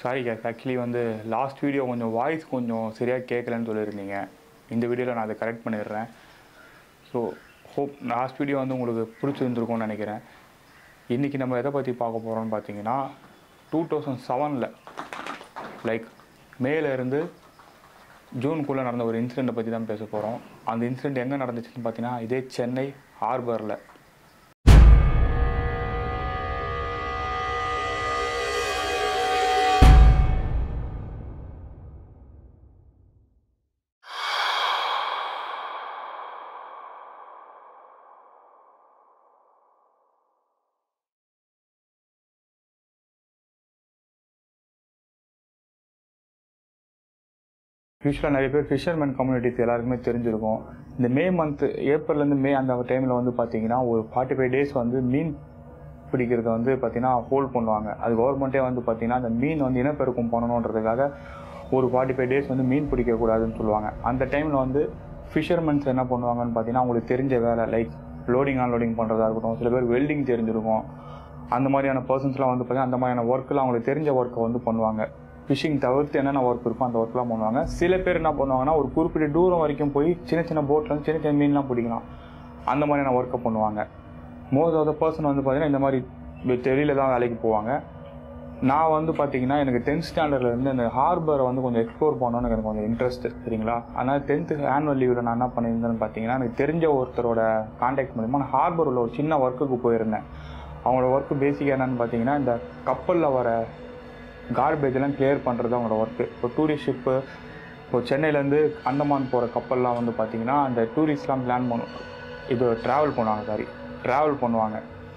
sorry guys actually வந்து last video கொஞ்சம் voice கொஞ்சம் சரியாக கேட்கலன்னு சொல்லியிருந்தீங்க இந்த வீடியோவில் நான் அதை கரெக்ட் பண்ணிடுறேன் ஸோ ஹோப் லாஸ்ட் வீடியோ வந்து உங்களுக்கு பிடிச்சிருந்துருக்கும்னு நினைக்கிறேன் இன்றைக்கி நம்ம எதை பற்றி பார்க்க போகிறோம்னு பார்த்தீங்கன்னா டூ தௌசண்ட் செவனில் லைக் மேலேருந்து ஜூனுக்குள்ளே நடந்த ஒரு இன்சிடெண்ட்டை பற்றி தான் பேச போகிறோம் அந்த இன்சிடெண்ட் எங்கே நடந்துச்சுன்னு பார்த்தீங்கன்னா இதே சென்னை ஹார்பரில் யூஸ்வலாக நிறைய பேர் ஃபிஷர்மேன் கம்யூனிட்டிஸ் எல்லாருக்குமே தெரிஞ்சிருக்கும் இந்த மே மந்த் ஏப்ரல்லேருந்து மே அந்த டைமில் வந்து பார்த்தீங்கன்னா ஒரு ஃபார்ட்டி ஃபைவ் டேஸ் வந்து மீன் பிடிக்கிறத வந்து பார்த்தீங்கன்னா ஹோல்ட் பண்ணுவாங்க அது கவர்மெண்ட்டே வந்து பார்த்தீங்கன்னா அந்த மீன் வந்து இனப்பெருக்கம் பண்ணணுன்றதுக்காக ஒரு ஃபார்ட்டி ஃபைவ் டேஸ் வந்து மீன் பிடிக்கக்கூடாதுன்னு சொல்லுவாங்க அந்த டைமில் வந்து ஃபிஷர்மேன்ஸ் என்ன பண்ணுவாங்கன்னு பார்த்தீங்கன்னா அவங்களுக்கு தெரிஞ்ச வேலை லைக் லோடிங் அன்லோடிங் பண்ணுறதா இருக்கட்டும் சில பேர் வெல்டிங் தெரிஞ்சிருக்கும் அந்த மாதிரியான பர்சன்ஸ்லாம் வந்து பார்த்தீங்கன்னா அந்த மாதிரியான ஒர்க்கெலாம் அவங்களுக்கு தெரிஞ்ச ஒர்க்கை வந்து பண்ணுவாங்க ஃபிஷிங் தவிர்த்து என்னென்ன ஒர்க் இருக்கோ அந்த ஒர்க்லாம் பண்ணுவாங்க சில பேர் என்ன பண்ணுவாங்கன்னா ஒரு குறிப்பிட்ட தூரம் வரைக்கும் போய் சின்ன சின்ன போட்டில் வந்து சின்ன சின்ன மீன்லாம் பிடிக்கலாம் அந்த மாதிரியான ஒர்க்கை பண்ணுவாங்க மோஸ்ட் ஆஃப் த பர்சன் வந்து பார்த்தீங்கன்னா இந்த மாதிரி வெளியில் தான் வேலைக்கு போவாங்க நான் வந்து பார்த்தீங்கன்னா எனக்கு டென்த் ஸ்டாண்டர்ட்லேருந்து இந்த ஹார்பரை வந்து கொஞ்சம் எக்ஸ்ப்ளோர் பண்ணணும்னு எனக்கு கொஞ்சம் இன்ட்ரெஸ்ட் சரிங்களா அதனால் டென்த்து ஆனுவல் லீவில் நான் என்ன பண்ணியிருந்தேன்னு பார்த்தீங்கன்னா எனக்கு தெரிஞ்ச ஒருத்தரோட காண்டாக்ட் மூலிமா நான் ஹார்பர் உள்ள ஒரு சின்ன ஒர்க்குக்கு போயிருந்தேன் அவங்களோட ஒர்க்கு பேசிக்காக என்னென்னு பார்த்தீங்கன்னா இந்த கப்பலில் வர கார்பேஜெல்லாம் கிளியர் பண்ணுறது அவங்களோட ஒர்க்கு இப்போ டூரிஸ்ட் ஷிப்பு இப்போ சென்னையிலேருந்து அந்தமான் போகிற கப்பல்லாம் வந்து பார்த்திங்கன்னா அந்த டூரிஸ்ட்லாம் பிளான் பண்ணும் இது ட்ராவல் பண்ணுவாங்க சாரி ட்ராவல் பண்ணுவாங்க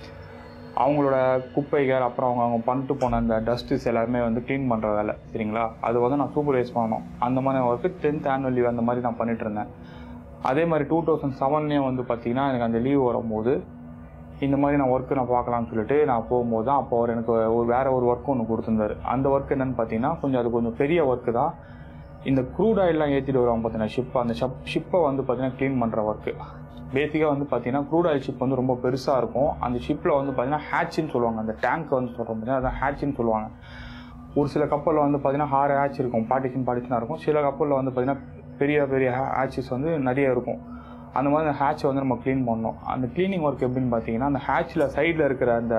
அவங்களோட குப்பைகள் அப்புறம் அவங்க அவங்க பண்ணிட்டு போன அந்த டஸ்ட்ஸ் எல்லாருமே வந்து க்ளீன் பண்ணுற வேலை சரிங்களா அது வந்து நான் சூப்பர்வைஸ் பண்ணணும் அந்த மாதிரி ஒர்க்கு டென்த் ஆனுவல் லீவ் அந்த மாதிரி நான் பண்ணிட்டு இருந்தேன் அதே மாதிரி டூ தௌசண்ட் செவன்லேயும் வந்து பார்த்திங்கன்னா எனக்கு அந்த லீவ் வரும்போது இந்த மாதிரி நான் ஒர்க்கு நான் பார்க்கலாம்னு சொல்லிட்டு நான் போகும்போது தான் அப்போ அவர் எனக்கு ஒரு வேற ஒரு ஒர்க் ஒன்று கொடுத்துருந்தாரு அந்த ஒர்க் என்னன்னு பார்த்தீங்கன்னா கொஞ்சம் அது கொஞ்சம் பெரிய ஒர்க்கு தான் இந்த க்ரூட் ஆயிலெலாம் ஏற்றிட்டு வருவாங்க பார்த்தீங்கன்னா ஷிப் அந்த ஷப் ஷிப்பை வந்து பார்த்தீங்கன்னா க்ளீன் பண்ணுற ஒர்க்கு பேசிக்காக வந்து பார்த்தீங்கன்னா க்ரூட் ஆயில் ஷிப் வந்து ரொம்ப பெருசாக இருக்கும் அந்த ஷிப்பில் வந்து பார்த்தீங்கன்னா ஹேட்சின்னு சொல்லுவாங்க அந்த டேங்க் வந்து சொல்கிறோம் பார்த்தீங்கன்னா அதான் ஹேட்சின்னு சொல்லுவாங்க ஒரு சில கப்பலில் வந்து பார்த்தீங்கன்னா ஆறு ஹேட்ச் இருக்கும் பார்ட்டிஷன் பார்ட்டிஷனாக இருக்கும் சில கப்பலில் வந்து பார்த்தீங்கன்னா பெரிய பெரிய ஹேட்சஸ் வந்து நிறைய இருக்கும் அந்த மாதிரி அந்த ஹேட்சை வந்து நம்ம க்ளீன் பண்ணோம் அந்த க்ளீனிங் ஒர்க் எப்படின்னு பார்த்தீங்கன்னா அந்த ஹேட்சில் சைடில் இருக்கிற அந்த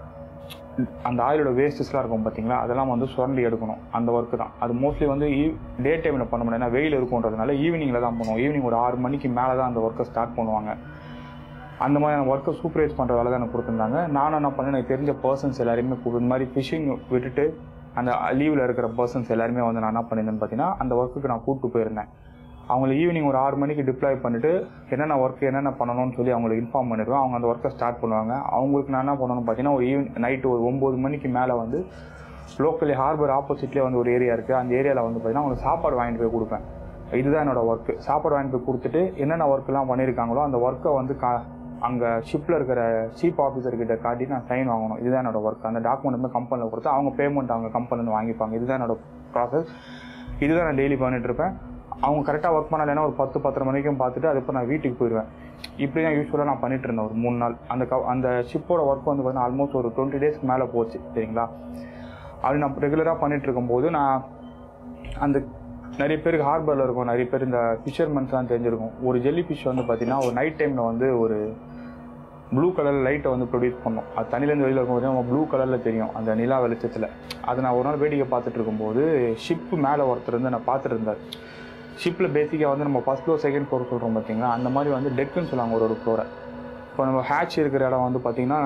அந்த ஆயிலோட வேஸ்டஸ்லாம் இருக்கும் பார்த்தீங்களா அதெல்லாம் வந்து சுரண்டி எடுக்கணும் அந்த ஒர்க்கு தான் அது மோஸ்ட்லி வந்து ஈவ் டே டைமில் பண்ண முடியாது ஏன்னா வெயில் இருக்குன்றதுனால ஈவினிங்கில் தான் பண்ணுவோம் ஈவினிங் ஒரு ஆறு மணிக்கு மேலே தான் அந்த ஒர்க்கை ஸ்டார்ட் பண்ணுவாங்க அந்த மாதிரியான ஒர்க்கை சூப்பர்வைஸ் பண்ணுற வேலை தான் எனக்கு கொடுத்துருந்தாங்க நானும் என்ன பண்ணேன் எனக்கு தெரிஞ்ச பர்சன்ஸ் எல்லாருமே கூப்பிட்டு இந்த மாதிரி ஃபிஷிங் விட்டுட்டு அந்த லீவில் இருக்கிற பர்சன்ஸ் எல்லாருமே வந்து நான் என்ன பண்ணியிருந்தேன்னு பார்த்தீங்கன்னா அந்த ஒர்க்குக்கு நான் கூப்பிட்டு போயிருந்தேன் அவங்கள ஈவினிங் ஒரு ஆறு மணிக்கு டிப்ளாய் பண்ணிவிட்டு என்னென்ன ஒர்க் என்னென்ன பண்ணணும்னு சொல்லி அவங்களுக்கு இன்ஃபார்ம் பண்ணிடுவேன் அவங்க அந்த ஒர்க்கை ஸ்டார்ட் பண்ணுவாங்க அவங்களுக்கு நான் என்ன பண்ணணும்னு பார்த்தீங்கன்னா ஒரு ஈவினிங் நைட்டு ஒரு ஒம்பது மணிக்கு மேலே வந்து லோக்கலி ஹார்பர் ஆப்போசிட்லேயே வந்து ஒரு ஏரியா இருக்குது அந்த ஏரியாவில் வந்து பார்த்தீங்கன்னா அவங்களுக்கு சாப்பாடு வாங்கிட்டு போய் கொடுப்பேன் இதுதான் என்னோட ஒர்க்கு சாப்பாடு வாங்கிட்டு போய் கொடுத்துட்டு என்னென்ன ஒர்க்கெலாம் பண்ணியிருக்காங்களோ அந்த ஒர்க்கை வந்து கா அங்கே ஷிப்பில் இருக்கிற சீப் ஆஃபீஸர்கிட்ட காட்டி நான் சைன் வாங்கணும் இதுதான் என்னோட ஒர்க் அந்த டாக்குமெண்ட் வந்து கம்பெனியில் கொடுத்து அவங்க பேமெண்ட் அவங்க கம்பெனிலேருந்து வாங்கிப்பாங்க இதுதான் என்னோட ப்ராசஸ் இதுதான் நான் டெய்லி பண்ணிட்டு இருப்பேன் அவங்க கரெக்டாக ஒர்க் பண்ணலைன்னா ஒரு பத்து பத்தரை மணிக்கும் பார்த்துட்டு அதுக்கப்புறம் நான் வீட்டுக்கு போயிடுவேன் இப்படி தான் யூஸ்வலாக நான் பண்ணிட்டு இருந்தேன் ஒரு மூணு நாள் அந்த க அந்த ஷிப்போட ஒர்க் வந்து பார்த்தீங்கன்னா ஆல்மோஸ்ட் ஒரு டுவெண்ட்டி டேஸ்க்கு மேலே போச்சு சரிங்களா அப்படி நான் ரெகுலராக பண்ணிட்டு இருக்கும்போது நான் அந்த நிறைய பேருக்கு ஹார்பரில் இருக்கும் நிறைய பேர் இந்த ஃபிஷர்மன்ஸ்லாம் தெரிஞ்சிருக்கும் ஒரு ஜெல்லி ஃபிஷ் வந்து பார்த்தீங்கன்னா ஒரு நைட் டைமில் வந்து ஒரு ப்ளூ கலர் லைட்டை வந்து ப்ரொடியூஸ் பண்ணோம் அது தண்ணியிலேருந்து வெளியில் இருக்கும்போது நம்ம ப்ளூ கலரில் தெரியும் அந்த நிலா வெளிச்சத்தில் அதை நான் ஒரு நாள் வேடிக்கை பார்த்துட்டு இருக்கும்போது ஷிப்பு மேலே ஒருத்தர் வந்து நான் பார்த்துட்டு இருந்தார் ஷிப்பில் பேசிக்காக வந்து நம்ம ஃபஸ்ட் ஃப்ளோர் செகண்ட் ஃப்ளோர் சொல்கிறோம் பார்த்தீங்களா அந்த மாதிரி வந்து டெக்குன்னு சொல்லுவாங்க ஒரு ஒரு ஃப்ளோரை இப்போ நம்ம ஹேட்ச் இருக்கிற இடம் வந்து பார்த்தீங்கன்னா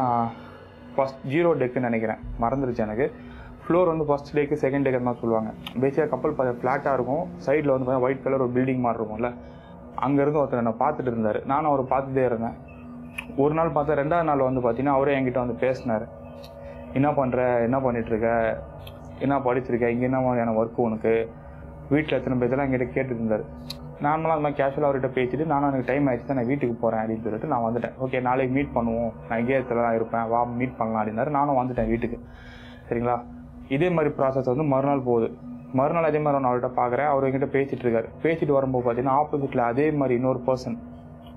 ஃபஸ்ட் ஜீரோ டெக்குன்னு நினைக்கிறேன் மறந்துருச்சு எனக்கு ஃப்ளோர் வந்து ஃபஸ்ட் டேக்கு செகண்ட் டேக்கு தான் சொல்லுவாங்க பேசிக்காக கப்பல் பார்த்து ஃப்ளாட்டாக இருக்கும் சைடில் வந்து பார்த்தீங்கன்னா ஒயிட் கலர் ஒரு பில்டிங் மாதிரி இருக்கும்ல அங்கேருந்து ஒருத்தர் என்னை பார்த்துட்டு இருந்தார் நானும் அவரை பார்த்துட்டே இருந்தேன் ஒரு நாள் பார்த்தா ரெண்டாவது நாள் வந்து பார்த்தீங்கன்னா அவரே என்கிட்ட வந்து பேசினார் என்ன பண்ணுற என்ன பண்ணிகிட்ருக்க என்ன படிச்சிருக்க இங்கே என்ன மாதிரியான ஒர்க் உனக்கு வீட்டில் எத்தனை பேர்த்தெல்லாம் என்கிட்ட கேட்டுட்டு இருந்தார் நார்மலாக அந்த மாதிரி கேஷுவலாக அவர்கிட்ட பேசிட்டு நானும் எனக்கு டைம் ஆயிடுச்சு நான் வீட்டுக்கு போகிறேன் அப்படின்னு சொல்லிட்டு நான் வந்துட்டேன் ஓகே நாளைக்கு மீட் பண்ணுவோம் நான் இங்கே இடத்துல தான் இருப்பேன் வா மீட் பண்ணலாம் அப்படின்னாரு நானும் வந்துட்டேன் வீட்டுக்கு சரிங்களா இதே மாதிரி ப்ராசஸ் வந்து மறுநாள் போகுது மறுநாள் அதே மாதிரி நான் அவர்கிட்ட பார்க்குறேன் அவர் என்கிட்ட பேசிட்டு இருக்காரு பேசிட்டு வரும்போது பார்த்தீங்கன்னா ஆப்போசிட்டில் அதே மாதிரி இன்னொரு பர்சன்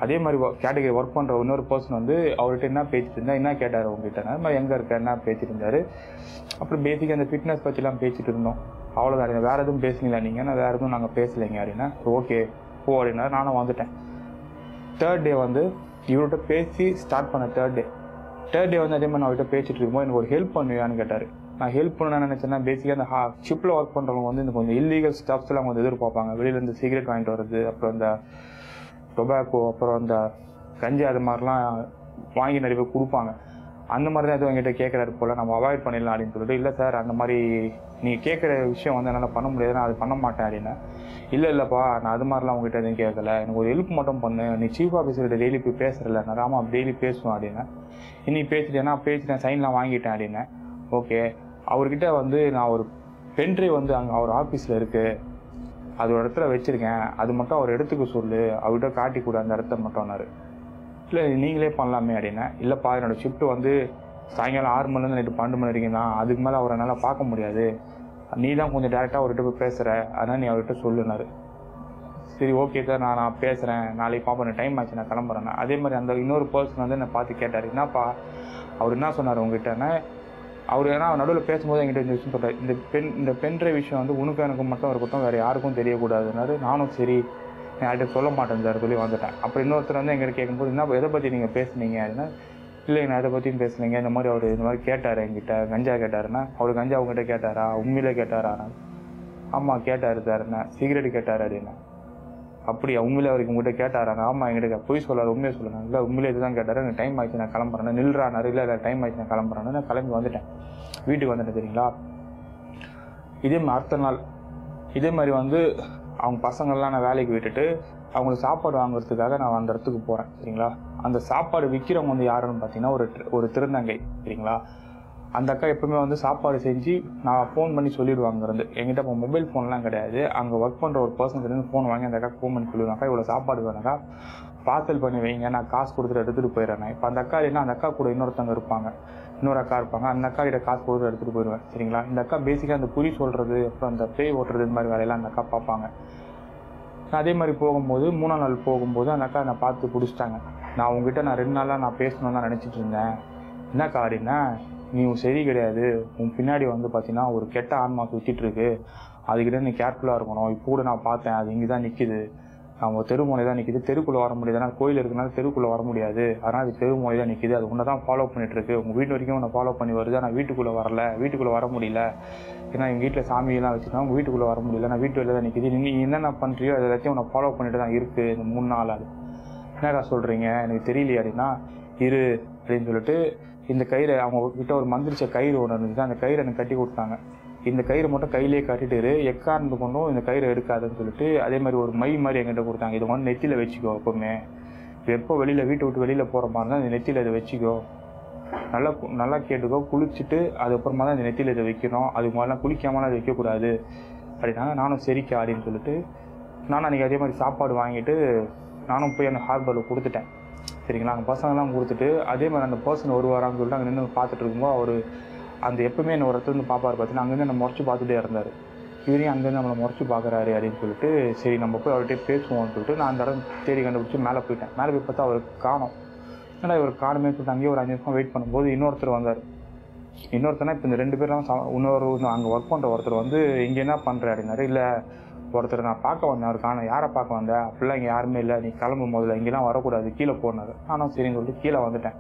அதே மாதிரி கேட்டகரி ஒர்க் பண்ணுற இன்னொரு பர்சன் வந்து அவர்கிட்ட என்ன பேசிட்டு இருந்தா என்ன கேட்டார் உங்ககிட்ட அது மாதிரி எங்கே இருக்க என்ன பேசிட்டு இருந்தாரு அப்புறம் பேசிக்காக அந்த ஃபிட்னஸ் பற்றிலாம் பேசிட்டு இருந்தோம் அவ்வளோதான் வேறு எதுவும் பேசுனீங்களா நீங்கள் நான் வேறு எதுவும் நாங்கள் பேசலைங்க அப்படின்னா ஓகே போ அப்படின்னா நானும் வந்துட்டேன் தேர்ட் டே வந்து இவர்கிட்ட பேசி ஸ்டார்ட் பண்ண தேர்ட் டே தேர்ட் டே வந்து அதே மாதிரி நான் அவர்கிட்ட பேசிட்டு இருக்கும்போது எனக்கு ஒரு ஹெல்ப் பண்ணுவியான்னு கேட்டார் நான் ஹெல்ப் பண்ண நினச்சேன்னா பேசிக்காக அந்த ஹா ஷிப்பில் ஒர்க் பண்ணுறவங்க வந்து இந்த கொஞ்சம் இல்லீகல் ஸ்டாப்ஸ்லாம் கொஞ்சம் எதிர்பார்ப்பாங்க வெளியிலேருந்து சிகரெட் வாங்கிட்டு வர்றது அப்புறம் இந்த டொபாக்கோ அப்புறம் இந்த கஞ்சி அது மாதிரிலாம் வாங்கி நிறைய பேர் கொடுப்பாங்க அந்த மாதிரி தான் எதுவும் என்கிட்ட கேட்குறாரு போல் நம்ம அவாய்ட் பண்ணிடலாம் அப்படின்னு சொல்லிட்டு இல்லை சார் அந்த மாதிரி நீங்கள் கேட்குற விஷயம் வந்து என்னால் பண்ண முடியாது நான் அது பண்ண மாட்டேன் அப்படின்னு இல்லை இல்லைப்பா நான் அது மாதிரிலாம் உங்ககிட்ட எதுவும் கேட்கல எனக்கு ஒரு ஹெல்ப் மட்டும் பண்ணு நீ சீஃப் ஆஃபீஸர்கிட்ட டெய்லி போய் பேசுறல நான் ராமா டெய்லி பேசுவேன் அப்படின்னு இன்னைக்கு பேசிட்டேன்னா பேசிட்டேன் சைன்லாம் வாங்கிட்டேன் அப்படின்னு ஓகே அவர்கிட்ட வந்து நான் ஒரு பென்ட்ரைவ் வந்து அங்கே அவர் ஆஃபீஸில் இருக்குது அது ஒரு இடத்துல வச்சுருக்கேன் அது மட்டும் அவர் எடுத்துக்க சொல்லு அவர்கிட்ட காட்டி கொடு அந்த இடத்த மட்டும்னாரு இல்லை நீங்களே பண்ணலாமே அப்படின்னா இல்லைப்பா என்னோட ஷிஃப்ட் வந்து சாயங்காலம் ஆறு மணிலேருந்து நைட்டு பன்னெண்டு மணி வரைக்கும் தான் அதுக்கு மேலே அவரை என்னால் பார்க்க முடியாது நீ தான் கொஞ்சம் டேரெக்டாக அவர்கிட்ட போய் பேசுகிற அதனால் நீ அவர்கிட்ட சொல்லுனாரு சரி ஓகே சார் நான் நான் பேசுகிறேன் நாளைக்கு பார்ப்பேன் டைம் ஆச்சு நான் கிளம்புறேன் அதே மாதிரி அந்த இன்னொரு பர்சன் வந்து என்னை பார்த்து கேட்டார் என்னப்பா அவர் என்ன சொன்னார் உங்ககிட்டன்னா அவர் ஏன்னா நடுவில் பேசும்போது என்கிட்ட இந்த விஷயம் சொல்கிறார் இந்த பெண் இந்த பென்ற விஷயம் வந்து உனக்கு எனக்கு மட்டும் இருக்கட்டும் வேறு யாருக்கும் தெரியக்கூடாதுனாரு நானும் சரி நான் யார்கிட்ட சொல்ல மாட்டேன் சார் சொல்லி வந்துட்டேன் அப்புறம் இன்னொருத்தர் வந்து எங்கிட்ட கேட்கும்போது என்ன எதை பற்றி நீங்கள் பேசுனீங்க அப்படின்னா இல்லை நான் எதை பற்றியும் பேசுனீங்க இந்த மாதிரி அவர் இந்த மாதிரி கேட்டார் என்கிட்ட கஞ்சா கேட்டாருன்னா அவர் கஞ்சா உங்ககிட்ட கேட்டாரா உண்மையிலே கேட்டாரா ஆமாம் கேட்டார் சார் என்ன சிகரெட் கேட்டார் அப்படின்னா அப்படியா உண்மையிலே அவருக்கு உங்ககிட்ட கேட்டாராங்க ஆமாம் எங்கிட்ட போய் சொல்லாரு உண்மையை சொல்லுங்க இல்லை உண்மையிலே இதுதான் கேட்டார் எனக்கு டைம் ஆயிடுச்சு நான் கிளம்புறேன் நில்றானாரு இல்லை இல்லை டைம் ஆயிடுச்சு நான் கிளம்புறேன்னு நான் கிளம்பி வந்துட்டேன் வீட்டுக்கு வந்துட்டேன் சரிங்களா இதே மாதிரி அடுத்த நாள் இதே மாதிரி வந்து அவங்க பசங்கள்லாம் நான் வேலைக்கு விட்டுட்டு அவங்களுக்கு சாப்பாடு வாங்குறதுக்காக நான் அந்த இடத்துக்கு போகிறேன் சரிங்களா அந்த சாப்பாடு விற்கிறவங்க வந்து யாருன்னு பார்த்தீங்கன்னா ஒரு ஒரு திருநங்கை சரிங்களா அந்த அக்கா எப்பவுமே வந்து சாப்பாடு செஞ்சு நான் ஃபோன் பண்ணி சொல்லிடுவாங்க இருந்து என்கிட்ட இப்போ மொபைல் ஃபோன்லாம் கிடையாது அங்கே ஒர்க் பண்ணுற ஒரு பர்சன் இருந்து ஃபோன் வாங்கி அந்த அக்கா ஃபோன் பண்ணி சொல்லிடுவாங்க இவ்வளோ சாப்பாடு வேணாக்கா பார்சல் பண்ணி வைங்க நான் காசு கொடுத்துட்டு எடுத்துகிட்டு போயிடுறேன் இப்போ அந்த அக்கா இல்லைன்னா அந்த அக்கா கூட இன்னொருத்தவங்க இருப்பாங்க இன்னொரு அக்கா இருப்பாங்க அந்த அக்கா கிட்ட காசு கொடுத்து எடுத்துகிட்டு போயிடுவேன் சரிங்களா இந்த அக்கா பேசிக்காக அந்த குறி சொல்கிறது அப்புறம் அந்த பேய் ஓட்டுறது இந்த மாதிரி வேலையெல்லாம் அந்த அக்கா பார்ப்பாங்க நான் அதே மாதிரி போகும்போது மூணாம் நாள் போகும்போது அந்த அக்கா என்னை பார்த்து பிடிச்சிட்டாங்க நான் உங்ககிட்ட நான் ரெண்டு நாளாக நான் பேசணும்னு தான் நினச்சிட்டு இருந்தேன் என்னக்கா அப்படின்னா நீ உன் சரி கிடையாது உன் பின்னாடி வந்து பார்த்தீங்கன்னா ஒரு கெட்ட ஆன்மா சுற்றிட்டு இருக்கு அதுக்கிட்ட நீ கேர்ஃபுல்லாக இருக்கணும் இப்போ கூட நான் பார்த்தேன் அது இங்கே தான் நிற்கிது அவங்க தெருமுனை தான் நிற்கிது தெருக்குள்ளே வர முடியாது ஏன்னா கோயில் இருக்கனால தெருக்குள்ளே வர முடியாது அதனால் அது தெருமுனை தான் நிற்கிது அது உன்னை தான் ஃபாலோ பண்ணிட்டு இருக்கு உங்கள் வீட்டு வரைக்கும் உன்னை ஃபாலோ பண்ணி வருது ஆனால் வீட்டுக்குள்ளே வரல வீட்டுக்குள்ளே வர முடியல ஏன்னா எங்கள் வீட்டில் சாமியெல்லாம் வச்சுருக்காங்க உங்கள் வீட்டுக்குள்ளே வர முடியல நான் வீட்டு வெளில தான் நிற்கிது நீ என்னென்ன பண்ணுறியோ அது எல்லாத்தையும் உன்னை ஃபாலோ பண்ணிட்டு தான் இருக்குது இந்த மூணு நாள் அது என்னக்கா சொல்கிறீங்க எனக்கு தெரியலையே அப்படின்னா இரு அப்படின்னு சொல்லிட்டு இந்த கயிறை அவங்க கிட்ட ஒரு மந்திரிச்ச கயிறு ஒன்று இருந்துச்சு அந்த கயிறை எனக்கு கட்டி கொடுத்தாங்க இந்த கயிறு மட்டும் கையிலேயே கட்டிட்டு இரு, எக்காரணத்து கொண்டும் இந்த கயிறை எடுக்காதுன்னு சொல்லிட்டு அதே மாதிரி ஒரு மை மாதிரி என்கிட்ட கொடுத்தாங்க இதை வந்து நெத்தியில் வச்சுக்கோ எப்பவுமே எப்போ வெளியில் வீட்டை விட்டு வெளியில் போகிற மாதிரி இருந்தால் இந்த நெத்தியில் இதை வச்சுக்கோ நல்லா கு- நல்லா கேட்டுக்கோ குளிச்சுட்டு அதுக்கப்புறமா தான் இந்த நெத்தியில் இதை வைக்கணும் அதுக்கு முதல்ல குளிக்காமலாம் அதை வைக்கக்கூடாது அப்படின்னாங்க நானும் சரிக்கா அப்படின்னு சொல்லிட்டு நானும் அன்றைக்கி அதே மாதிரி சாப்பாடு வாங்கிட்டு நானும் போய் அந்த ஹார்பரில் கொடுத்துட்டேன் சரிங்களா அந்த பசங்கெல்லாம் கொடுத்துட்டு அதே மாதிரி அந்த பர்சன் வருவாரான்னு சொல்லிட்டு அங்கே நின்று பார்த்துட்டு இருக்கும்போது அவர் அந்த எப்பவுமே என்ன ஒரு இடத்துல இருந்து பார்ப்பாரு பார்த்தீங்கன்னா அங்கேருந்து என்ன முறைச்சி பார்த்துட்டே இருந்தார் இவரையும் அங்கேருந்து நம்மளை முறைச்சி பார்க்குறாரு அப்படின்னு சொல்லிட்டு சரி நம்ம போய் அவர்கிட்ட பேசுவோம்னு சொல்லிட்டு நான் அந்த இடம் தேடி கண்டுபிடிச்சி மேலே போயிட்டேன் மேலே போய் பார்த்தா அவர் காணோம் ஏன்னா இவர் காணுமே சொல்லிட்டு அங்கேயே ஒரு அஞ்சு நிமிஷம் வெயிட் பண்ணும்போது இன்னொருத்தர் வந்தார் இன்னொருத்தனா இப்போ இந்த ரெண்டு பேரும் ச- இன்னொரு அங்கே ஒர்க் பண்ணுற ஒருத்தர் வந்து இங்கே என்ன பண்ணுற அப்படின்னாரு இல்லை ஒருத்தர் நான் பார்க்க வந்தேன் அவர் காணோம் யாரை பார்க்க வந்தேன் அப்படிலாம் இங்கே யாருமே இல்லை நீ கிளம்பு முதல்ல இங்கெல்லாம் வரக்கூடாது கீழே போனாரு நானும் சரின்னு சொல்லிட்டு கீழே வந்துட்டேன்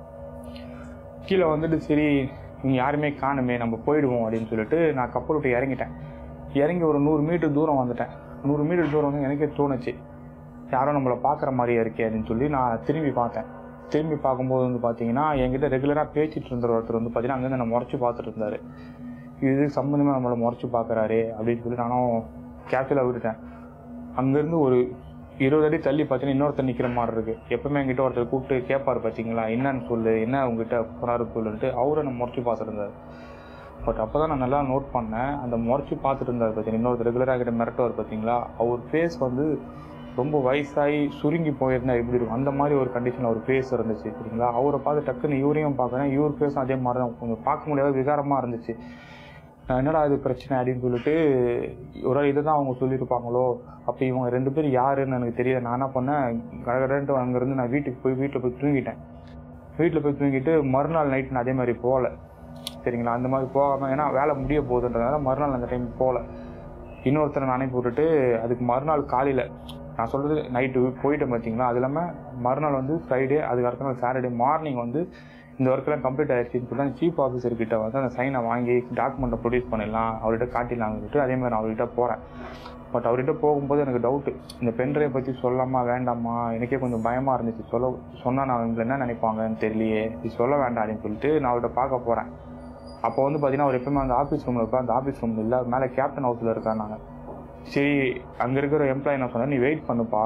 கீழே வந்துட்டு சரி இங்கே யாருமே காணுமே நம்ம போயிடுவோம் அப்படின்னு சொல்லிட்டு நான் கப்பல் விட்டு இறங்கிட்டேன் இறங்கி ஒரு நூறு மீட்டர் தூரம் வந்துட்டேன் நூறு மீட்டர் தூரம் வந்து எனக்கே தோணுச்சு யாரோ நம்மளை பார்க்குற மாதிரியே இருக்கே அப்படின்னு சொல்லி நான் திரும்பி பார்த்தேன் திரும்பி பார்க்கும்போது வந்து பார்த்தீங்கன்னா என்கிட்ட ரெகுலராக பேசிட்டு இருந்த ஒருத்தர் வந்து பார்த்தீங்கன்னா அங்கேருந்து என்னை முறைச்சி பார்த்துட்டு இருந்தாரு இது சம்மந்தமாக நம்மளை முறைச்சி பார்க்குறாரு அப்படின்னு சொல்லி நானும் கேப்சலாக விட்டுட்டேன் அங்கேருந்து ஒரு இருபது அடி தள்ளி பார்த்தீங்கன்னா இன்னொருத்தர் நிற்கிற மாதிரி இருக்கு எப்பவுமே என்கிட்ட ஒருத்தர் கூப்பிட்டு கேட்பாரு பார்த்தீங்களா என்னன்னு சொல்லு என்ன உங்ககிட்ட போனாரு சொல்லுன்ட்டு அவரை நம்ம முறைச்சி பார்த்துட்டு இருந்தார் பட் அப்போ தான் நான் நல்லா நோட் பண்ணேன் அந்த முறைச்சி பார்த்துட்டு இருந்தார் பார்த்தீங்கன்னா இன்னொருத்தர் ரெகுலராக கிட்ட மிரட்டுவார் பார்த்தீங்களா அவர் ஃபேஸ் வந்து ரொம்ப வயசாகி சுருங்கி போயிருந்தா எப்படி இருக்கும் அந்த மாதிரி ஒரு கண்டிஷனில் ஒரு ஃபேஸ் இருந்துச்சு சரிங்களா அவரை பார்த்து டக்குன்னு இவரையும் பார்க்குறேன் இவர் ஃபேஸும் அதே மாதிரி தான் கொஞ்சம் பார்க்க முடியாத விகாரமாக இருந்துச்சு நான் என்னடா இது பிரச்சனை அப்படின்னு சொல்லிட்டு ஒரு இதை தான் அவங்க சொல்லியிருப்பாங்களோ அப்போ இவங்க ரெண்டு பேரும் யாருன்னு எனக்கு தெரியல நான் என்ன பண்ணேன் கடகடன்ட்டு அங்கேருந்து நான் வீட்டுக்கு போய் வீட்டில் போய் தூங்கிட்டேன் வீட்டில் போய் தூங்கிட்டு மறுநாள் நைட் நான் அதே மாதிரி போகல சரிங்களா அந்த மாதிரி போகாமல் ஏன்னா வேலை முடிய போகுதுன்றதுனால மறுநாள் அந்த டைம் போகல இன்னொருத்தரை நானே போட்டுட்டு அதுக்கு மறுநாள் காலையில் நான் சொல்கிறது நைட்டு போயிட்டேன் பார்த்தீங்களா அது இல்லாமல் மறுநாள் வந்து ஃப்ரைடே அதுக்கு அடுத்த நாள் சாட்டர்டே மார்னிங் வந்து இந்த ஒர்க்கெல்லாம் கம்ப்ளீட் ஆயிடுச்சுன்னு சொல்லி அந்த சீஃப் ஆஃபீஸர் கிட்ட வந்து அந்த சைனை வாங்கி டாக்குமெண்ட்டை ப்ரொடியூஸ் பண்ணிடலாம் அவர்கிட்ட காட்டிடலாம்னு சொல்லிட்டு அதே மாதிரி நான் அவர்கிட்ட போகிறேன் பட் அவர்கிட்ட போகும்போது எனக்கு டவுட்டு இந்த பென்ட்ரைவை பற்றி சொல்லாமா வேண்டாமா எனக்கே கொஞ்சம் பயமாக இருந்துச்சு சொல்ல சொன்னால் நான் இவங்களை என்ன நினைப்பாங்கன்னு தெரியலையே இது சொல்ல வேண்டாம் அப்படின்னு சொல்லிட்டு நான் அவர்கிட்ட பார்க்க போகிறேன் அப்போ வந்து பார்த்தீங்கன்னா அவர் எப்பவுமே அந்த ஆஃபீஸ் ரூமில் இருப்பா அந்த ஆஃபீஸ் ரூம் இல்லை மேலே கேப்டன் ஹவுஸில் இருக்கான் நான் சரி அங்கே இருக்கிற எம்ப்ளாயி என்ன சொன்னேன் நீ வெயிட் பண்ணுப்பா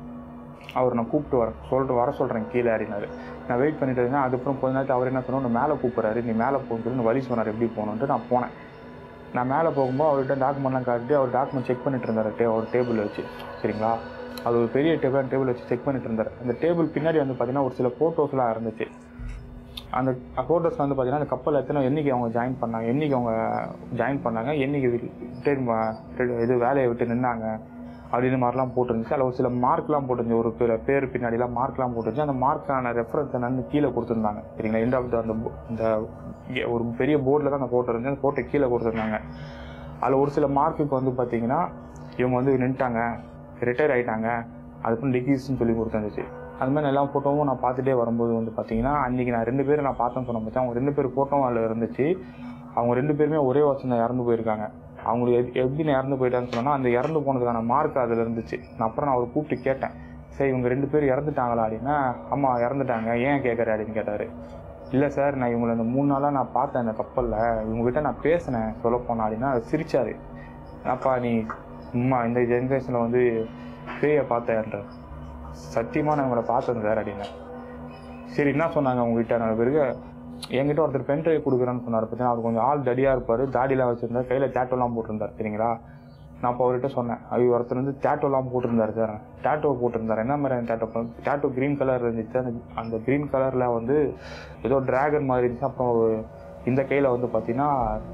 அவர் நான் கூப்பிட்டு வர சொல்லிட்டு வர சொல்கிறேன் கீழே அப்படின்னாரு நான் வெயிட் பண்ணிட்டு இருந்தேன் அதுக்கப்புறம் கொஞ்ச நேரத்தில் அவர் என்ன சொன்னோம் மேலே கூப்பிட்றாரு நீ மேலே போகணும்னு சொல்லி வழி சொன்னார் எப்படி போகணுன்ட்டு நான் போனேன் நான் மேலே போகும்போது அவர்கிட்ட டாக்குமெண்ட்லாம் காட்டிட்டு அவர் டாக்குமெண்ட் செக் பண்ணிட்டு இருந்தார் டே ஒரு டேபிள் வச்சு சரிங்களா அது ஒரு பெரிய டேபிள் டேபிள் வச்சு செக் பண்ணிட்டு இருந்தார் அந்த டேபிள் பின்னாடி வந்து பார்த்தீங்கன்னா ஒரு சில ஃபோட்டோஸ்லாம் இருந்துச்சு அந்த ஃபோட்டோஸ் வந்து பார்த்தீங்கன்னா அந்த கப்பல் எத்தனை என்னைக்கு அவங்க ஜாயின் பண்ணாங்க என்னைக்கு அவங்க ஜாயின் பண்ணாங்க என்னைக்கு ரிட்டைன் இது வேலையை விட்டு நின்னாங்க அப்படின்னு மாதிரிலாம் போட்டிருந்துச்சு அதில் ஒரு சில மார்க்லாம் போட்டிருந்துச்சு ஒரு சில பேர் பின்னாடிலாம் மார்க்லாம் போட்டிருந்துச்சு அந்த மார்க்கான ரெஃபரன்ஸ் என்னன்னு கீழே கொடுத்துருந்தாங்க சரிங்களா எண்ட் ஆஃப் த அந்த bo- இந்த இங்க ஒரு பெரிய போர்டில் தான் அந்த ஃபோட்டோ இருந்துச்சு அந்த ஃபோட்டோ கீழே கொடுத்துருந்தாங்க அதில் ஒரு சில மார்க்குக்கு வந்து பார்த்தீங்கன்னா இவங்க வந்து நின்ட்டாங்க ரிட்டையர் ஆயிட்டாங்க அதுக்கும் டிகிரிஸ்னு சொல்லி கொடுத்துருந்துச்சு அது மாதிரி எல்லா ஃபோட்டோவும் நான் பார்த்துட்டே வரும்போது வந்து பார்த்தீங்கன்னா அன்றைக்கி நான் ரெண்டு பேரும் நான் பார்த்தேன்னு சொன்ன பார்த்தேன் அவங்க ரெண்டு பேர் ஃபோட்டோவும் அதில் இருந்துச்சு அவங்க ரெண்டு பேருமே ஒரே வருஷம் தான் இறந்து போயிருக்காங்க அவங்களுக்கு எப்- எப்படி நான் இறந்து போயிட்டான்னு சொன்னா அந்த இறந்து போனதுக்கான மார்க் அதில் இருந்துச்சு நான் அப்புறம் நான் அவரை கூப்பிட்டு கேட்டேன் சரி இவங்க ரெண்டு பேரும் இறந்துட்டாங்களா அப்படின்னா ஆமாம் இறந்துட்டாங்க ஏன் கேட்குற அப்படின்னு கேட்டார் இல்லை சார் நான் இவங்களை இந்த மூணு நாளாக நான் பார்த்தேன் இந்த கப்பலில் இவங்ககிட்ட நான் பேசினேன் சொல்ல போனேன் அப்படின்னா அவர் சிரிச்சாரு அப்பா நீ சும்மா இந்த ஜென்ரேஷனில் வந்து பேயை பார்த்தேன்ற சத்தியமாக நான் இவங்களை பார்த்தேன் சார் அப்படின்னேன் சரி என்ன சொன்னாங்க உங்ககிட்ட நான் பிறகு என்கிட்ட ஒருத்தர் பென் ட்ரைவ் கொடுக்குறேன்னு சொன்னார் பார்த்தீங்கன்னா அவர் கொஞ்சம் ஆள் தடியாக இருப்பார் தாடிலாம் வச்சுருந்தார் கையில் டேட்டோலாம் போட்டிருந்தார் சரிங்களா நான் அப்போ அவர்கிட்ட சொன்னேன் ஐயோ ஒருத்தர் வந்து டேட்டோலாம் போட்டிருந்தார் சார் டேட்டோ போட்டிருந்தார் என்ன மாதிரி டேட்டோ டேட்டோ க்ரீன் கலர் இருந்துச்சு அந்த அந்த க்ரீன் கலரில் வந்து ஏதோ டிராகன் மாதிரி இருந்துச்சு அப்புறம் ஒரு இந்த கையில் வந்து பார்த்தீங்கன்னா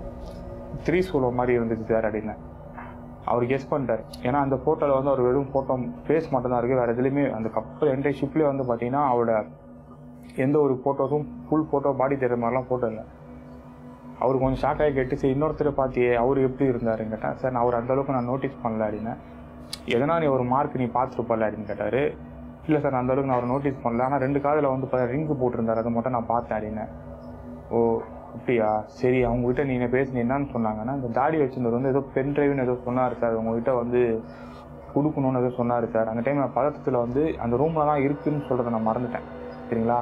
த்ரீ சூலோ மாதிரி இருந்துச்சு சார் அப்படின்னு அவர் கெஸ் பண்ணிட்டார் ஏன்னா அந்த ஃபோட்டோவில் வந்து அவர் வெறும் ஃபோட்டோ ஃபேஸ் மட்டும் தான் இருக்குது வேறு எதுலேயுமே அந்த கப்பல் என்டைய ஷிப்லேயே வந்து பார்த்தீங்கன்னா அவரோட எந்த ஒரு ஃபோட்டோஸும் ஃபுல் ஃபோட்டோ பாடி தெரியுற மாதிரிலாம் ஃபோட்டோ இல்லை அவர் கொஞ்சம் ஷாக் ஆகி கேட்டு சரி இன்னொருத்தர் பார்த்தியே அவர் எப்படி இருந்தாருன்னு கேட்டேன் சார் நான் அவர் அந்த அளவுக்கு நான் நோட்டீஸ் பண்ணல அப்படின்னு எதனா நீ ஒரு மார்க் நீ பார்த்துருப்பல அப்படின்னு கேட்டார் இல்லை சார் நான் அந்த அளவுக்கு நான் அவர் நோட்டீஸ் பண்ணல ஆனால் ரெண்டு காதில் வந்து ரிங்கு போட்டிருந்தார் அதை மட்டும் நான் பார்த்தேன் அப்படின்னு ஓ அப்படியா சரி அவங்ககிட்ட நீ பேசி என்னன்னு சொன்னாங்கன்னா இந்த தாடி வச்சிருந்தவர் வந்து ஏதோ பென் டிரைவ்னு ஏதோ சொன்னார் சார் உங்ககிட்ட வந்து கொடுக்கணும்னு ஏதோ சொன்னார் சார் அந்த டைம் நான் பதட்டத்தில் வந்து அந்த ரூமில் தான் இருக்குன்னு சொல்கிறத நான் மறந்துட்டேன் சரிங்களா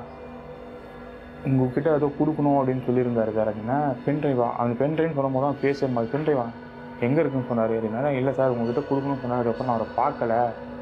உங்ககிட்ட ஏதோ கொடுக்கணும் அப்படின்னு சொல்லியிருந்தாரு சார் அப்படின்னா பென் டிரைவா அந்த பென் டிரைவ்னு சொல்லும் தான் பேச மாதிரி பென் டிரைவா எங்கே இருக்குன்னு சொன்னார் அப்படின்னா இல்லை சார் உங்ககிட்ட கொடுக்கணும்னு சொன்னார் அதுக்கப்புறம் நான் அவரை பார்க்கல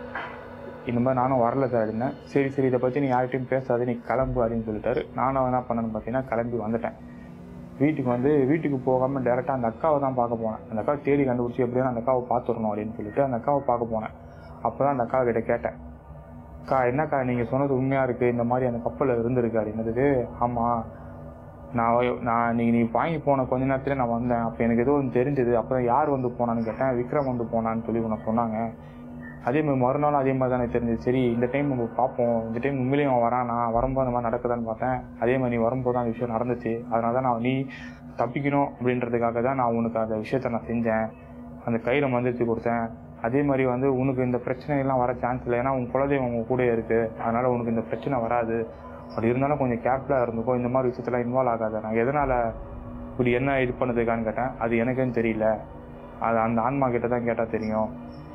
இந்த மாதிரி நானும் வரல சார் அப்படின்னா சரி சரி இதை பற்றி நீ யார்கிட்டையும் பேசாத நீ கிளம்பு அப்படின்னு சொல்லிட்டாரு நானும் என்ன பண்ணேன்னு பார்த்தீங்கன்னா கிளம்பி வந்துட்டேன் வீட்டுக்கு வந்து வீட்டுக்கு போகாமல் டேரெக்டாக அந்த அக்காவை தான் பார்க்க போனேன் அந்த அக்காவை தேடி கண்டுபிடிச்சி எப்படியும் அந்த அக்காவை பார்த்துடணும் அப்படின்னு சொல்லிட்டு அந்த அக்காவை பார்க்க போனேன் அப்போ தான் அந்த அக்காவை கிட்ட கேட்டேன் அக்கா என்னக்கா நீங்கள் சொன்னது உண்மையாக இருக்குது இந்த மாதிரி அந்த கப்பலில் இருந்திருக்கு அப்படின்னதுக்கு ஆமாம் நான் வ- நான் நீ நீ வாங்கி போன கொஞ்ச நேரத்துல நான் வந்தேன் அப்போ எனக்கு ஏதோ ஒன்று தெரிஞ்சது அப்புறம் யார் வந்து போனான்னு கேட்டேன் விக்ரம் வந்து போனான்னு சொல்லி உன்னை சொன்னாங்க அதே மாதிரி மறுநாளும் அதே மாதிரி தான் எனக்கு தெரிஞ்சது சரி இந்த டைம் நம்ம பார்ப்போம் இந்த டைம் உண்மையிலேயே அவன் வரானா வரும்போது அந்த மாதிரி நடக்குதான்னு பார்த்தேன் அதே மாதிரி நீ வரும்போது தான் அந்த விஷயம் நடந்துச்சு அதனால தான் நான் நீ தப்பிக்கணும் அப்படின்றதுக்காக தான் நான் உனக்கு அந்த விஷயத்த நான் செஞ்சேன் அந்த கையில் மந்திரிச்சு கொடுத்தேன் அதே மாதிரி வந்து உனக்கு இந்த பிரச்சனையெல்லாம் வர சான்ஸ் இல்லை ஏன்னா உன் குலதெய்வம் உங்க கூட இருக்கு அதனால உனக்கு இந்த பிரச்சனை வராது அப்படி இருந்தாலும் கொஞ்சம் கேர்ஃபுல்லாக இருந்துக்கோ இந்த மாதிரி விஷயத்தெல்லாம் இன்வால்வ் ஆகாத நான் எதனால் இப்படி என்ன இது பண்ணுறதுக்கான்னு கேட்டேன் அது எனக்குன்னு தெரியல அது அந்த ஆன்மா கிட்ட தான் கேட்டால் தெரியும்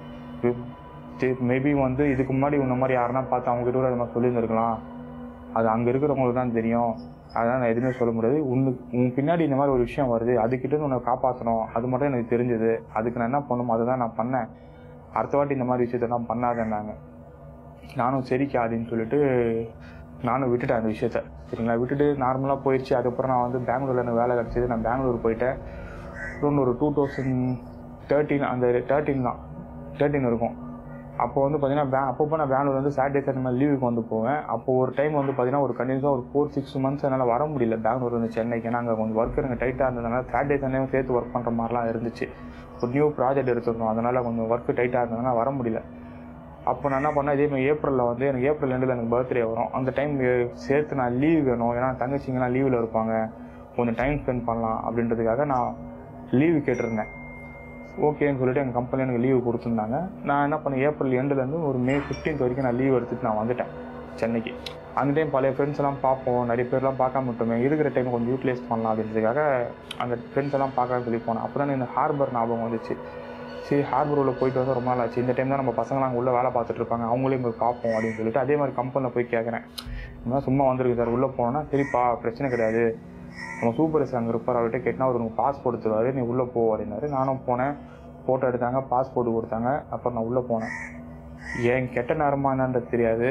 மேபி வந்து இதுக்கு முன்னாடி உன்ன மாதிரி யாருன்னா பார்த்து அவங்க கிட்ட கூட அது மாதிரி சொல்லியிருந்திருக்கலாம் அது அங்கே இருக்கிறவங்களுக்கு தான் தெரியும் அதனால் நான் எதுவுமே சொல்ல முடியாது உனக்கு உன் பின்னாடி இந்த மாதிரி ஒரு விஷயம் வருது அதுக்கிட்ட இருந்து உன்னை காப்பாற்றணும் அது மட்டும் எனக்கு தெரிஞ்சது அதுக்கு நான் என்ன பண்ணணுமோ அதை தான் நான் பண்ணேன் அடுத்த வாட்டி இந்த மாதிரி விஷயத்தெல்லாம் பண்ணாதேன்னாங்க நானும் சரிக்கா அப்படின்னு சொல்லிட்டு நானும் விட்டுட்டேன் அந்த விஷயத்த சரிங்களா விட்டுட்டு நார்மலாக போயிடுச்சு அதுக்கப்புறம் நான் வந்து பெங்களூரில் எனக்கு வேலை கிடச்சிது நான் பெங்களூர் போயிட்டேன் இன்னொன்று ஒரு டூ தௌசண்ட் தேர்ட்டீன் அந்த தேர்ட்டீன் தான் தேர்ட்டீன் இருக்கும் அப்போ வந்து பார்த்தீங்கன்னா பே அப்பப்போ நான் பெங்களூர் வந்து சாட்டர்டே அந்த மாதிரி லீவுக்கு வந்து போவேன் அப்போ ஒரு டைம் வந்து பார்த்தீங்கன்னா ஒரு கண்டினியூஸாக ஒரு ஃபோர் சிக்ஸ் மந்த்ஸ் என்னால் வர முடியல பெங்களூர் வந்து சென்னைக்கு ஏன்னா அங்கே கொஞ்சம் ஒர்க் எனக்கு டைட்டாக இருந்ததுனால சாட்டர்டே சண்டேவும் சேர்த்து ஒர்க் பண்ணுற மாதிரிலாம் இருந்துச்சு ஒரு நியூ ப்ராஜெக்ட் எடுத்துருந்தோம் அதனால் கொஞ்சம் ஒர்க்கு டைட்டாக இருந்ததுனால வர முடியல அப்போ நான் என்ன பண்ணேன் இதே மாதிரி ஏப்ரலில் வந்து எனக்கு ஏப்ரல் ரெண்டில் எனக்கு பர்த்டே வரும் அந்த டைம் சேர்த்து நான் லீவ் வேணும் ஏன்னா தங்கச்சிங்கெல்லாம் லீவில் இருப்பாங்க கொஞ்சம் டைம் ஸ்பெண்ட் பண்ணலாம் அப்படின்றதுக்காக நான் லீவு கேட்டிருந்தேன் ஓகேன்னு சொல்லிட்டு எங்கள் கம்பெனி எனக்கு லீவு கொடுத்துருந்தாங்க நான் என்ன பண்ணேன் ஏப்ரல் எண்டுலேருந்து ஒரு மே ஃபிஃப்டீன்த் வரைக்கும் நான் லீவ் எடுத்துட்டு நான் வந்துட்டேன் சென்னைக்கு அந்த டைம் பழைய ஃப்ரெண்ட்ஸ் எல்லாம் பார்ப்போம் நிறைய பேர்லாம் பார்க்காம விட்டோமே இருக்கிற டைம் கொஞ்சம் யூட்டிலைஸ் பண்ணலாம் அப்படின்றதுக்காக அந்த ஃப்ரெண்ட்ஸ் எல்லாம் பார்க்கலாம்னு சொல்லி போனேன் அப்போ தான் இந்த ஹார்பர் ஞாபகம் வந்துச்சு சரி ஹார்பர் உள்ள போயிட்டு வந்து ரொம்ப நாள் ஆச்சு இந்த டைம் தான் நம்ம பசங்களாம் உள்ளே வேலை பார்த்துட்டு இருப்பாங்க அவங்களையும் போய் பார்ப்போம் அப்படின்னு சொல்லிட்டு அதே மாதிரி கம்பெனியில் போய் கேட்குறேன் இந்த மாதிரி சும்மா வந்திருக்கு சார் உள்ளே போனோன்னா சரிப்பா பிரச்சனை கிடையாது நம்ம சூப்பர்வைசர் அங்கே இருப்பார் அவர்கிட்ட கேட்டால் அவர் உனக்கு பாஸ்போர்ட் தருவார் நீ உள்ளே போ அப்படின்னாரு நானும் போனேன் ஃபோட்டோ எடுத்தாங்க பாஸ்போர்ட் கொடுத்தாங்க அப்புறம் நான் உள்ளே போனேன் ஏன் கெட்ட நேரமா என்னன்றது தெரியாது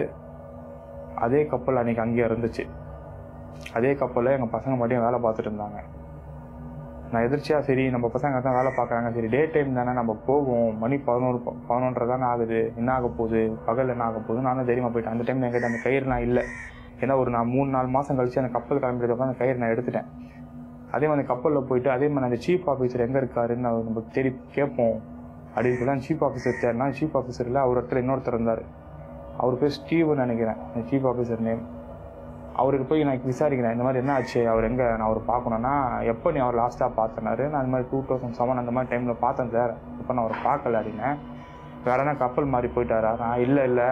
அதே கப்பல் அன்றைக்கி அங்கேயே இருந்துச்சு அதே கப்பலில் எங்கள் பசங்க மட்டும் வேலை பார்த்துட்டு இருந்தாங்க நான் எதிர்ச்சியாக சரி நம்ம பசங்க தான் வேலை பார்க்குறாங்க சரி டே டைம் தானே நம்ம போவோம் மணி பதினோரு பதினொன்றரை தானே ஆகுது என்ன ஆக போகுது பகல் என்ன ஆக போகுது நானும் தைரியமா போயிட்டேன் அந்த டைம் என்கிட்ட அந்த கயிறுலாம் இல்லை ஏன்னா ஒரு நான் மூணு நாலு மாதம் கழிச்சு அந்த கப்பல் கிளம்பிட்டதுக்கு அந்த கயிறு நான் எடுத்துட்டேன் அதே மாதிரி அந்த கப்பலில் போயிட்டு அதே மாதிரி அந்த சீஃப் ஆஃபீஸர் எங்கே இருக்காருன்னு அவர் நம்ம தேடி கேட்போம் அப்படின்னு சொல்லி அந்த சீஃப் ஆஃபீஸர் தேடினா சீஃப் ஆஃபீஸரில் அவர் இடத்துல இன்னொருத்தர் இருந்தார் அவர் பேர் ஸ்டீவன் நினைக்கிறேன் அந்த சீஃப் ஆஃபீஸர் நேம் அவருக்கு போய் நான் விசாரிக்கிறேன் இந்த மாதிரி என்ன ஆச்சு அவர் எங்கே நான் அவர் பார்க்கணுன்னா எப்போ நீ அவர் லாஸ்ட்டாக பார்த்தனாரு நான் இந்த மாதிரி டூ தௌசண்ட் செவன் அந்த மாதிரி டைமில் பார்த்தேன் சார் இப்போ நான் அவர் பார்க்கல அப்படின்னேன் வேற என்ன கப்பல் மாதிரி போயிட்டாரா நான் இல்லை இல்லை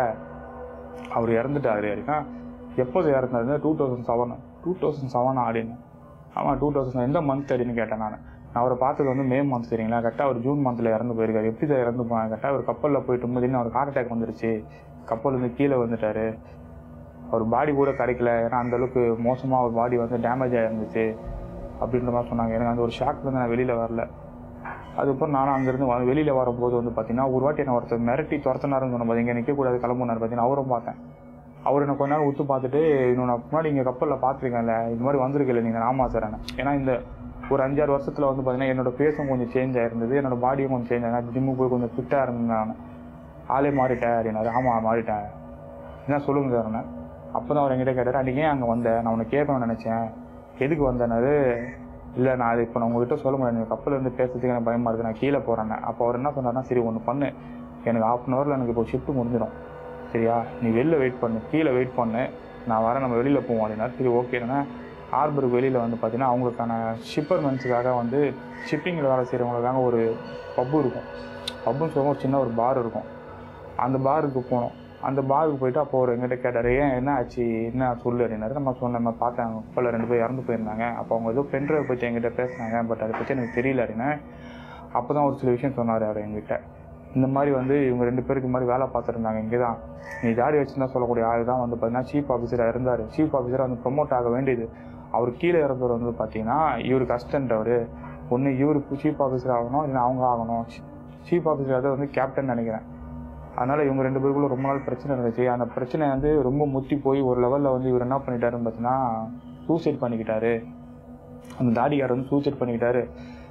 அவர் இறந்துட்டாரு அப்படின்னா எப்போது இறந்தாரு two thousand seven two thousand seven அப்படின்னு ஆமாம் டூ தௌசண்ட் எந்த மந்த் அப்படின்னு கேட்டேன் நான் நான் அவரை பார்த்தது வந்து மே மந்த் சரிங்களா கரெக்டாக அவர் ஜூன் மந்தில் இறந்து போயிருக்காரு எப்படி சார் இறந்து போனாங்க கரெக்டாக ஒரு கப்பலில் போயிட்டு திடீர்னு அவருக்கு ஹார்ட் அட்டாக் வந்துருச்சு கப்பல் வந்து கீழே வந்துட்டாரு அவர் பாடி கூட கிடைக்கல ஏன்னா அந்த அளவுக்கு மோசமாக அவர் பாடி வந்து டேமேஜ் ஆயிருந்துச்சு அப்படின்ற மாதிரி சொன்னாங்க எனக்கு அந்த ஒரு ஷாக்லேருந்து நான் வெளியில் வரல அதுக்கப்புறம் நானும் அங்கேருந்து வ வெளியில் வரும்போது வந்து பார்த்தீங்கன்னா ஒரு வாட்டி என்ன ஒருத்தர் மிரட்டி துரத்தினாருன்னு சொன்ன போது இங்கே நிற்கக்கூடாது கிளம்புனார் பார்த்தீங்கன்னா அவரும் பார்த்தேன் அவர் என்ன கொஞ்ச நேரம் உத்து பார்த்துட்டு இன்னும் நான் முன்னாடி இங்கே கப்பலில் பார்த்துருக்கேன்ல இது மாதிரி வந்திருக்கல நீங்கள் ஆமா சார் என்ன ஏன்னா இந்த ஒரு அஞ்சாறு வருஷத்தில் வந்து பார்த்தீங்கன்னா என்னோட ஃபேஸும் கொஞ்சம் சேஞ்ச் ஆயிருந்தது என்னோட பாடியும் கொஞ்சம் சேஞ்ச் ஆயிருந்தது ஜிம்முக்கு போய் கொஞ்சம் ஃபிட்டாக இருந்தேன் நான் ஆளே மாறிட்டேன் அப்படின்னாரு ஆமாம் மாறிட்டேன் என்ன சொல்லுங்க சார் என்ன அப்போ தான் அவர் என்கிட்ட கேட்டார் அன்றைக்கி ஏன் அங்கே வந்தேன் நான் உன்னை கேட்கணும்னு நினச்சேன் எதுக்கு வந்தேனாரு இல்லை நான் அது இப்போ நான் உங்ககிட்ட சொல்ல முடியாது எனக்கு கப்பல் இருந்து பேசுறதுக்கு எனக்கு பயமாக இருக்குது நான் கீழே போகிறேன் அப்போ அவர் என்ன சொன்னார்னா சரி ஒன்று பண்ணு எனக்கு ஹாஃப் அன் ஹவரில் எனக்கு இப்போ ஷிஃப்ட் முடிஞ்சிடும் சரியா நீ வெளில வெயிட் பண்ணு கீழே வெயிட் பண்ணு நான் வரேன் நம்ம வெளியில் போவோம் அப்படின்னா சரி ஓகேன்னா ஹார்பருக்கு வெளியில் வந்து பார்த்தீங்கன்னா அவங்களுக்கான ஷிப்பர்மென்ஸுக்காக வந்து ஷிப்பிங்கில் வேலை செய்கிறவங்களுக்காக ஒரு பப்பு இருக்கும் பப்புன்னு சொல்லுவோம் ஒரு சின்ன ஒரு பார் இருக்கும் அந்த பாருக்கு போனோம் அந்த பாருக்கு போயிட்டு அப்போ ஒரு எங்கிட்ட கேட்டார் ஏன் என்ன ஆச்சு என்ன சொல்லு அப்படின்னாரு நம்ம சொன்ன நம்ம பார்த்தேன் கப்பலில் ரெண்டு பேர் இறந்து போயிருந்தாங்க அப்போ அவங்க ஏதோ பென்ட்ரைவ் பற்றி எங்கிட்ட பேசினாங்க பட் அதை பற்றி எனக்கு தெரியல அப்படின்னா அப்போ தான் ஒரு சில விஷயம் சொன்னார் அவர் எங்கிட்ட இந்த மாதிரி வந்து இவங்க ரெண்டு பேருக்கு இந்த மாதிரி வேலை பார்த்துருந்தாங்க இங்கே தான் நீ தாடி வச்சுருந்தா சொல்லக்கூடிய ஆள் தான் வந்து பார்த்தீங்கன்னா சீஃப் ஆஃபீஸராக இருந்தார் சீஃப் ஆஃபீஸராக வந்து ப்ரொமோட் ஆக வேண்டியது அவர் கீழே இறந்தவர் வந்து பார்த்தீங்கன்னா இவருக்கு அசிஸ்டன்ட் அவர் ஒன்று இவருக்கு சீஃப் ஆஃபீஸர் ஆகணும் இல்லை அவங்க ஆகணும் சீஃப் ஆஃபீஸர் வந்து கேப்டன் நினைக்கிறேன் அதனால் இவங்க ரெண்டு பேருக்குள்ள ரொம்ப நாள் பிரச்சனை இருந்துச்சு அந்த பிரச்சனை வந்து ரொம்ப முத்தி போய் ஒரு லெவலில் வந்து இவர் என்ன பண்ணிட்டாருன்னு பார்த்தீங்கன்னா சூசைட் பண்ணிக்கிட்டாரு அந்த தாடிக்காரர் வந்து சூசைட் பண்ணிக்கிட்டாரு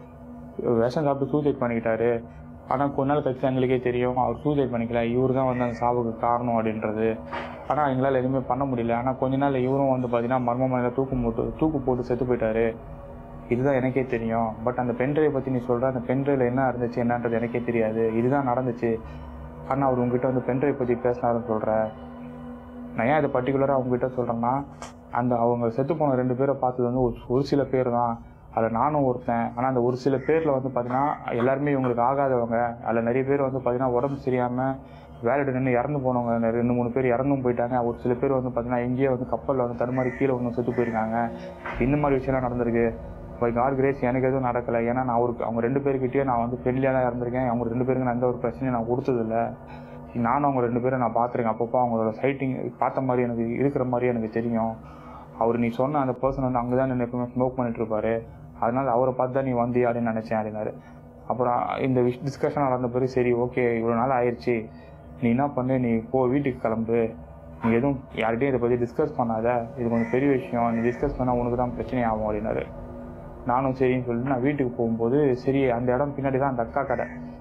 விஷம் சாப்பிட்டு சூசைட் பண்ணிக்கிட்டாரு ஆனால் கொஞ்ச நாள் கழிச்சு எங்களுக்கே தெரியும் அவர் சூசைட் பண்ணிக்கல இவர் தான் வந்து அந்த சாவுக்கு காரணம் அப்படின்றது ஆனால் எங்களால் எதுவுமே பண்ண முடியல ஆனால் கொஞ்ச நாள் இவரும் வந்து பார்த்தீங்கன்னா மர்மமான தூக்கு போட்டு தூக்கு போட்டு செத்து போயிட்டாரு இதுதான் எனக்கே தெரியும் பட் அந்த பென்ட்ரைவை பற்றி நீ சொல்கிற அந்த பென்ட்ரைவில் என்ன இருந்துச்சு என்னன்றது எனக்கே தெரியாது இதுதான் நடந்துச்சு ஆனால் அவர் உங்ககிட்ட வந்து பென்ட்ரைவ் பற்றி பேசினாருன்னு சொல்கிற நான் ஏன் இதை பர்டிகுலராக அவங்ககிட்ட சொல்கிறேன்னா அந்த அவங்க செத்து போன ரெண்டு பேரை பார்த்தது வந்து ஒரு ஒரு சில பேர் தான் அதில் நானும் ஒருத்தன் ஆனால் அந்த ஒரு சில பேரில் வந்து பார்த்தீங்கன்னா எல்லாருமே இவங்களுக்கு ஆகாதவங்க அதில் நிறைய பேர் வந்து பார்த்தீங்கன்னா உடம்பு சரியாமல் வேலையிட நின்று இறந்து போனவங்க நிறைய ரெண்டு மூணு பேர் இறந்தும் போயிட்டாங்க ஒரு சில பேர் வந்து பார்த்தீங்கன்னா எங்கேயோ வந்து கப்பலில் வந்து தடுமாறி கீழே ஒன்று செத்து போயிருக்காங்க இந்த மாதிரி விஷயம்லாம் நடந்திருக்கு பை காட் கிரேஸ் எனக்கு எதுவும் நடக்கலை ஏன்னா நான் அவருக்கு அவங்க ரெண்டு பேர்கிட்டயே நான் வந்து ஃப்ரெண்ட்லியாக தான் இருந்திருக்கேன் அவங்க ரெண்டு பேருக்கு நான் எந்த ஒரு பிரச்சனையும் நான் கொடுத்ததில்ல நானும் அவங்க ரெண்டு பேரும் நான் பார்த்துருக்கேன் அப்பப்போ அவங்களோட சைட்டிங் பார்த்த மாதிரி எனக்கு இருக்கிற மாதிரி எனக்கு தெரியும் அவர் நீ சொன்ன அந்த பர்சன் வந்து அங்கே தான் நின்று எப்பவுமே ஸ்மோக் பண்ணிட்டு இருப்பாரு அதனால அவரை பார்த்து தான் நீ வந்தியா அப்படின்னு நினச்சேன் அப்படின்னாரு அப்புறம் இந்த விஷ் டிஸ்கஷன் நடந்த பிறகு சரி ஓகே இவ்வளோ நாள் ஆயிடுச்சு நீ என்ன பண்ணு நீ போ வீட்டுக்கு கிளம்பு நீ எதுவும் யார்கிட்டையும் இதை பற்றி டிஸ்கஸ் பண்ணாத இது கொஞ்சம் பெரிய விஷயம் நீ டிஸ்கஸ் பண்ணால் உனக்கு தான் பிரச்சனை ஆகும் அப்படின்னாரு நானும் சரின்னு சொல்லிட்டு நான் வீட்டுக்கு போகும்போது சரி அந்த இடம் பின்னாடி தான் அந்த அக்கா கடை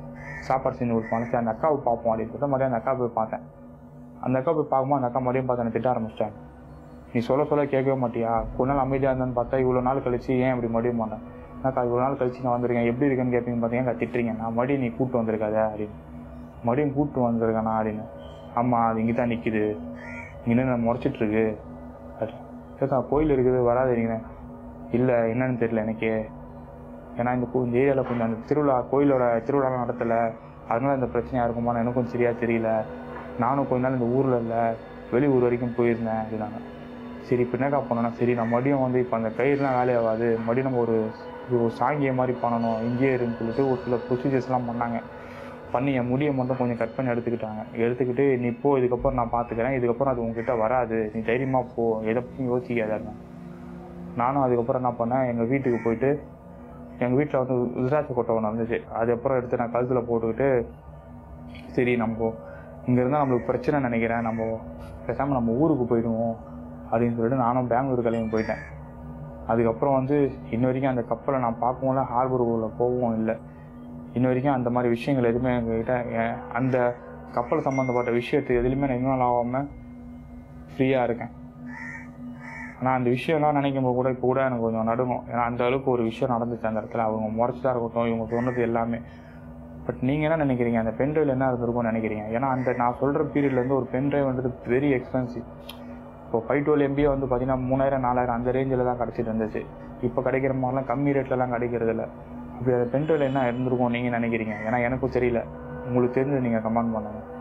சாப்பாடு செஞ்சு கொடுப்பாங்க சரி அந்த அக்காவை பார்ப்போம் அப்படின்னு சொல்லிட்டு மறுபடியும் அந்த அக்கா போய் பார்த்தேன் அந்த அக்கா போய் பார்க்கும்போது அந்த அக்கா மறுபடியும் பார்த்து என்னை திட்ட ஆரம்பிச்சிட்டாங்க நீ சொல்ல சொல்ல கேட்கவே மாட்டியா கொஞ்ச நாள் அமைதியாக இருந்தான்னு பார்த்தா இவ்வளோ நாள் கழிச்சு ஏன் இப்படி மறுபடியும் பண்ணேன் அக்கா இவ்வளோ நாள் கழிச்சு நான் வந்திருக்கேன் எப்படி இருக்கேன்னு கேட்பீங்க பார்த்தீங்கன்னா திட்டுறீங்க நான் மறுபடியும் நீ கூப்பிட்டு வந்திருக்காத அப்படின்னு மறுபடியும் கூப்பிட்டு வந்திருக்கேனா அப்படின்னு ஆமாம் அது இங்கே தான் நிற்கிது இங்கே நான் முறைச்சிட்டு இருக்கு கேட்கா கோயில் இருக்குது வராதீங்க இல்லை என்னன்னு தெரியல எனக்கு ஏன்னா இந்த கோ- இந்த ஏரியாவில் கொஞ்சம் அந்த திருவிழா கோயிலோட திருவிழாலாம் நடத்தலை அதனால இந்த பிரச்சனையாக இருக்குமான்னு எனக்கு கொஞ்சம் சரியாக தெரியல நானும் கொஞ்ச நாள் இந்த ஊரில் இல்லை வெளியூர் வரைக்கும் போயிருந்தேன் அப்படின்னாங்க சரி இப்போ என்னக்கா பண்ணணும் சரி நான் மறுபடியும் வந்து இப்போ அந்த கயிறுலாம் வேலையாகாது மறுபடியும் நம்ம ஒரு ஒரு சாங்கிய மாதிரி பண்ணணும் இங்கேயே இருக்குன்னு சொல்லிட்டு ஒரு சில ப்ரொசீஜர்ஸ்லாம் பண்ணாங்க பண்ணி என் முடியை மட்டும் கொஞ்சம் கட் பண்ணி எடுத்துக்கிட்டாங்க எடுத்துக்கிட்டு நீ போ இதுக்கப்புறம் நான் பார்த்துக்கிறேன் இதுக்கப்புறம் அது உங்ககிட்ட வராது நீ தைரியமாக போ எதை பற்றியும் யோசிக்காதாங்க நானும் அதுக்கப்புறம் என்ன பண்ணேன் எங்கள் வீட்டுக்கு போயிட்டு எங்கள் வீட்டில் வந்து ருத்ராட்ச கொட்டை ஒன்று இருந்துச்சு அது அப்புறம் எடுத்து நான் கழுத்தில் போட்டுக்கிட்டு சரி நம்ம இங்கே இருந்தால் நம்மளுக்கு பிரச்சனை நினைக்கிறேன் நம்ம பேசாமல் நம்ம ஊருக்கு போயிடுவோம் அப்படின்னு சொல்லிட்டு நானும் பெங்களூர் கிளம்பி போயிட்டேன் அதுக்கப்புறம் வந்து இன்ன வரைக்கும் அந்த கப்பலை நான் பார்க்கவும் இல்லை ஹார்பர் உள்ள போகவும் இல்லை இன்ன வரைக்கும் அந்த மாதிரி விஷயங்கள் எதுவுமே எங்ககிட்ட எ- அந்த கப்பல் சம்மந்தப்பட்ட விஷயத்துக்கு எதுலையுமே நான் இன்வால்வ் ஆகாமல் ஃப்ரீயாக இருக்கேன் ஆனால் அந்த விஷயம்லாம் நினைக்கும் போது கூட இப்போ கூட எனக்கு கொஞ்சம் நடுங்கும் ஏன்னா அந்த அளவுக்கு ஒரு விஷயம் நடந்துச்சு அந்த இடத்துல அவங்க முறைச்சதா இருக்கட்டும் இவங்க சொன்னது எல்லாமே பட் நீங்கள் என்ன நினைக்கிறீங்க அந்த பென் டிரைவில் என்ன இருந்திருக்கும்னு நினைக்கிறீங்க ஏன்னா அந்த நான் சொல்கிற பீரியட்லேருந்து ஒரு பென் டிரைவ் வந்துட்டு வெரி எக்ஸ்பென்சிவ் இப்போ ஃபைவ் டுவெல் எம்பியை வந்து பார்த்தீங்கன்னா மூணாயிரம் நாலாயிரம் அந்த ரேஞ்சில் தான் கிடச்சிட்டு இருந்துச்சு இப்போ கிடைக்கிற மாதிரிலாம் கம்மி ரேட்லலாம் கிடைக்கிறது இல்ல அப்படி அந்த பென் டிரைவில் என்ன இருந்திருக்கும் நீங்கள் நினைக்கிறீங்க ஏன்னா எனக்கும் தெரியல உங்களுக்கு தெரிஞ்சது நீங்கள் கமெண்ட் பண்ணுங்கள்